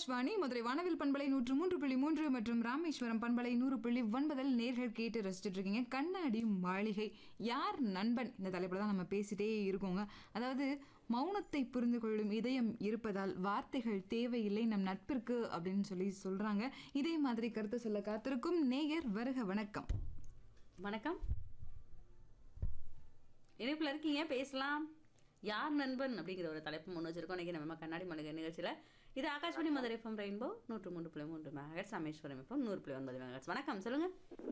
ஆகாஷ்வாணி மதுரை வானவில் பண்பலை நூற்று மூன்று புள்ளி மூன்று மற்றும் ராமேஸ்வரம் பண்பலை நூறு புள்ளி ஒன்பதில் நேர்கள் கேட்டு ரசிச்சுட்டு இருக்கீங்க கண்ணாடி மாளிகை யார் நண்பன் இந்த தலைப்புல தான் நம்ம பேசிட்டே இருக்கோங்க அதாவது மௌனத்தை புரிந்து கொள்ளும் இதயம் இருப்பதால் வார்த்தைகள் தேவையில்லை நம் நட்பிற்கு அப்படின்னு சொல்லி சொல்றாங்க இதே மாதிரி கருத்து சொல்ல காத்திருக்கும் நேயர் வருக வணக்கம் வணக்கம் இணைப்பில் இருக்கீங்க பேசலாம் யார் நண்பன் அப்படிங்கிற ஒரு தலைப்பு முன் வச்சிருக்கோம் இன்னைக்கு நம்ம கண்ணாடி மளிகை நிகழ்ச்சியில் இது ஆகாஷ்வாணி மதுரை எஃப்எம் ரெயின்போ நூற்று மூன்று புள்ளி மூன்று மெகாஹெட்ஸ் ராமேஸ்வரம் எஃப்எம் நூறு புள்ளி ஒன்பது மெகாஹெட்ஸ் வணக்கம் சொல்லுங்க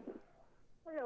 ஹலோ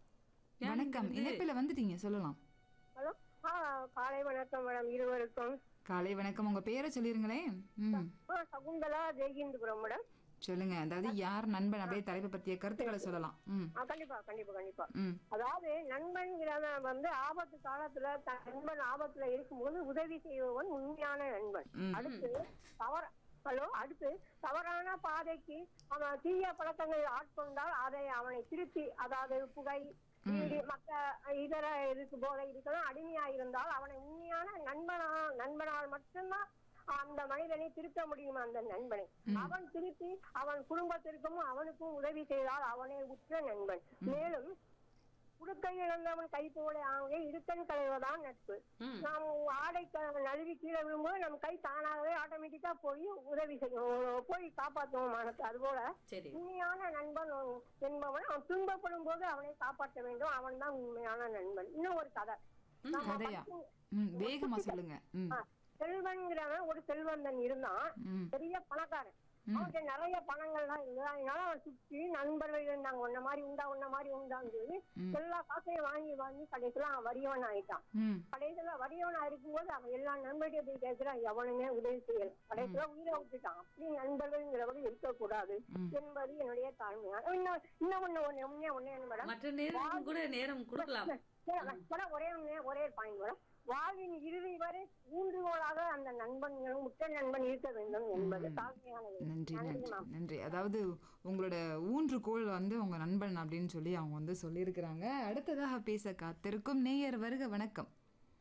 வணக்கம் இணைப்பில் வந்துட்டீங்க சொல்லலாம் ஹலோ ஆ காலை வணக்கம் மேடம் இருவருக்கும் காலை வணக்கம் உங்க பேரை சொல்லிருங்களேன் ம் ஆ சகுந்தலா ஜெயகிந்துபுரம் மேடம் சொல்லுங்க அதாவது யார் நண்பன் அப்படியே தலைப்பை பற்றிய கருத்துக்களை சொல்லலாம் ம் ஆ கண்டிப்பா கண்டிப்பா கண்டிப்பா ம் அதாவது நண்பன்கிறவன் வந்து ஆபத்து காலத்துல தன் நண்பன் ஆபத்துல இருக்கும்போது உதவி செய்பவன் உண்மையான நண்பன் ம். அடுத்து தவற ஹலோ அடுத்து தவறான பாதைக்கு அவன் தீய பழக்கங்கள் ஆட்கொண்டால் அதை அவனை திருத்தி அதாவது புகை பீடி மற்ற இதர இதுக்கு போல இதுக்கெல்லாம் அடிமையா இருந்தால் அவனை உண்மையான நண்பனா நண்பனால் மட்டும்தான் அந்த மனிதனை திருத்த முடியும் அந்த நண்பனை அவன் திருத்தி அவன் குடும்பத்திற்கும் அவனுக்கும் உதவி செய்தால் அவனே உற்ற நண்பன் மேலும் உடுக்கை இழந்தவன் கை போல ஆகவே இடுக்கன் களைவதான் நட்பு ம். நாம் ஆடை க- நழுவி கீழே விழும்போது நம் கை தானாகவே ஆட்டோமேட்டிக்கா போய் உதவி செய்யும் போய் காப்பாற்றுவோம் மனசு அதுபோல சரி உண்மையான நண்பன் என்பவன் அவன் துன்பப்படும் போது அவனை காப்பாற்ற வேண்டும் அவன் தான் உண்மையான நண்பன் இன்னும் ஒரு கதை நம்ம கதையா பத்து- ம் வேகமா சொல்லுங்க ம் ஆ, செல்வன்கிறவன் ஒரு செல்வந்தன் இருந்தான் ம் பெரிய பணக்காரன் அவன்கிட்ட நிறைய பணங்கள்லாம் இருந்தது அதனால அவன் சுற்றி நண்பர்கள் இருந்தாங்க உன்ன மாதிரி உண்டா உன்ன மாதிரி உண்டான்னு சொல்லி எல்லா காசையும் வாங்கி வாங்கி கடைசியில அவன் வரியவன் ஆயிட்டான் ம் கடைசியில வரியவனா இருக்கும்போது அவன் எல்லா நண்பர்கிட்ட போய் கேட்கிறான் எவனுமே உதவி செய்யல கடைசியில உயிரை விட்டுட்டான் அப்படி நண்பர்கள்ங்கிறவங்க இருக்கக்கூடாது என்பது என்னுடைய தாழ்மையான இன்னும் இன்னும் ஒண்ணு ஒண்ணு ஒண்ணே ஒண்ணே என்ன மேடம் மற்ற நேரம் கூட நேரம் கொடுக்கலாம் சரி, மேடம், ஒரே ஒண்ணே ஒரே பாயிண்ட் மேடம் வாழ்வின் இறுதி வரை ஊன்றுகோலாக அந்த நண்பன்களும் முற்ற நண்பன் இருக்க வேண்டும் என்பது தாழ்மையானது நன்றி நன்றி மேம். நன்றி அதாவது உங்களோட ஊன்றுகோல் வந்து உங்க நண்பன் அப்படின்னு சொல்லி அவங்க வந்து சொல்லியிருக்கிறாங்க அடுத்ததாக பேச காத்திருக்கும் நேயர் வருக வணக்கம்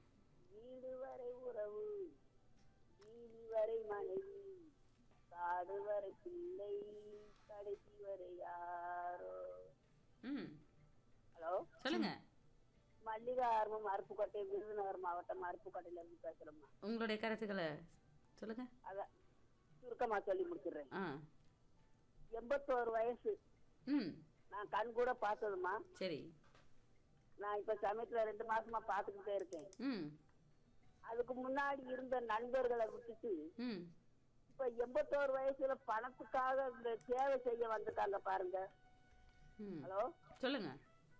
வீடு வரை உறவு வீதி வரை மனைவி காடு வரை பிள்ளை கடைசி வரை யாரோ ம் ஹலோ சொல்லுங்க மல்லிகா ஆர்வம் அருப்புக்கோட்டை விருதுநகர் மாவட்டம் அருப்புக்கோட்டையில இருந்து பேசுறேம்மா உங்களுடைய கருத்துக்களை சொல்லுங்க அதான் சுருக்கமா சொல்லி முடிச்சிடுறேன் ஆ எண்பத்தோரு வயசு ம் நான் கண் கூட பார்த்ததுமா சரி நான் இப்ப சமயத்துல ரெண்டு மாசமா பாத்துக்கிட்டே இருக்கேன் ம் அதுக்கு முன்னாடி இருந்த நண்பர்களை விட்டுட்டு ம் இப்ப எண்பத்தோரு வயசுல பணத்துக்காக இந்த சேவை செய்ய வந்திருக்காங்க பாருங்க ம் ஹலோ சொல்லுங்க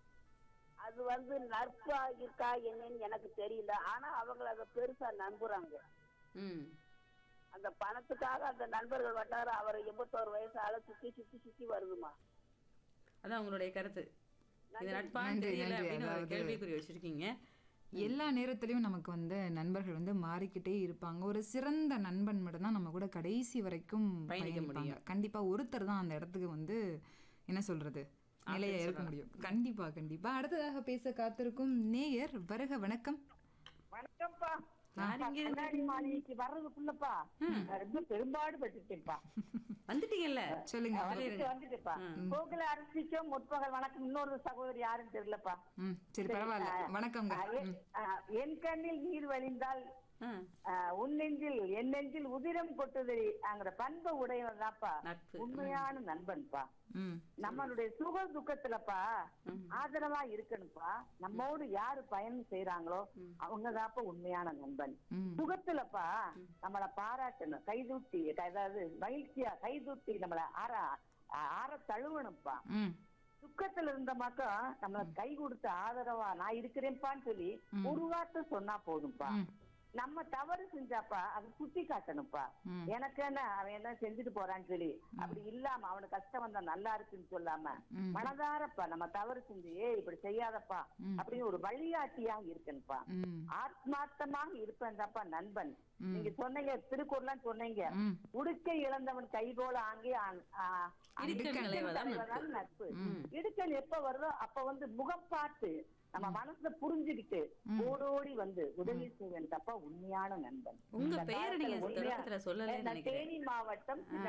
அது வந்து நட்பா இருக்கா என்னன்னு எனக்கு தெரியல ஆனா அவங்கள அதை பெருசா நம்புறாங்க ம் அந்த பணத்துக்காக அந்த நண்பர்கள் வட்டாரம் அவர் எண்பத்தோரு வயசு ஆள சுத்தி சுத்தி சுத்தி வருதுமா அதான் உங்களுடைய கருத்து இது நட்பா நன்றி, தெரியல நன்றி. அப்படின்னு ஒரு அதாவது- கேள்விக்குறி வச்சிருக்கீங்க எல்லா நேரத்திலையும் நமக்கு வந்து நண்பர்கள் வந்து மாறிக்கிட்டே இருப்பாங்க ஒரு சிறந்த நண்பன் மட்டும்தான் நம்ம கூட கடைசி வரைக்கும் பயணிக்க பயணிப்பாங்க கண்டிப்பா ஒருத்தர் தான் அந்த இடத்துக்கு வந்து என்ன சொல்றது நிலையா இருக்க முடியும் கண்டிப்பா கண்டிப்பா அடுத்ததாக பேச காத்திருக்கும் நேயர் வருக வணக்கம் வணக்கம்ப்பா யார் இங்க இருந்து? கண்ணாடி மாளிகைக்கு வர்றதுக்குள்ளப்பா நான் ரொம்ப பெரும்பாடு பட்டுட்டேன்ப்பா வந்துட்டீங்கல்ல சொல்லுங்க வந்துட்டு வந்துட்டுப்பா கோகுல அரசிக்கும் முற்பகல் வணக்கம் இன்னொரு சகோதரி யாருன்னு தெரியலப்பா ம் சரி பரவாயில்ல வணக்கம்ங்க ஆ, என்- ஆ, என் கண்ணில் நீர் வழிந்தால் ஆ, ஆ, உன் நெஞ்சில் என் நெஞ்சில் உதிரம் கொட்டுதடி அங்கிற பண்பு உடையவன் தான்ப்பா நட்பு. உண்மையான நண்பன்பா ம் நம்மளுடைய சுக துக்கத்துலப்பா ஆதரவா இருக்கணும்ப்பா நம்மோடு யாரு பயணம் செய்யறாங்களோ அவங்கதாப்பா உண்மையான நண்பன் ம் சுகத்துலப்பா நம்மள பாராட்டணும் கைதூட்டி அதாவது மகிழ்ச்சியா கைதூட்டி நம்மள ஆற ஆற தழுவணும்ப்பா ம் துக்கத்துல இருந்தமாக்கா நம்மள கை கொடுத்து ஆதரவா நான் இருக்கிறேன்ப்பான்னு சொல்லி ஒரு வார்த்தை சொன்னா போதும்ப்பா ம். நம்ம தவறு செஞ்சாப்பா அதை சுட்டி காட்டணும்ப்பா ம். எனக்கு என்ன அவன் என்ன செஞ்சுட்டு போறான்னு சொல்லி அப்படி இல்லாம அவனுக்கு கஷ்டம் வந்தா நல்லா இருக்குன்னு சொல்லாம ம். மனதாரப்பா நம்ம தவறு செஞ்சு ஏய் இப்படி செய்யாதப்பா அப்படின்னு ஒரு வழிகாட்டியா இருக்கணும்ப்பா ம் ஆத்மார்த்தமாக இருப்பேன் தான்ப்பா நண்பன் நீங்க சொன்னீங்க திருக்குறள்லாம் சொன்னீங்க ம் உடுக்கை இழந்தவன் கை போல ஆங்கே ஆ- ஆ- இடுக்கண் இடுக்கண் களைவதான் களைவதான் நட்பு இடுக்கண் எப்ப வருதோ அப்ப வந்து முகம் பார்த்து நம்ம மனசுல புரிஞ்சுக்கிட்டு ஓடோடி வந்து உதவி செய்வேன் தப்பா உண்மையான நண்பன் உங்க இந்த பெயரை காலத்துல நீங்க உண்மையா- தொடக்கத்துல சொல்லலைன்னு நான் நினைக்கிறேன். தேனி மாவட்டம்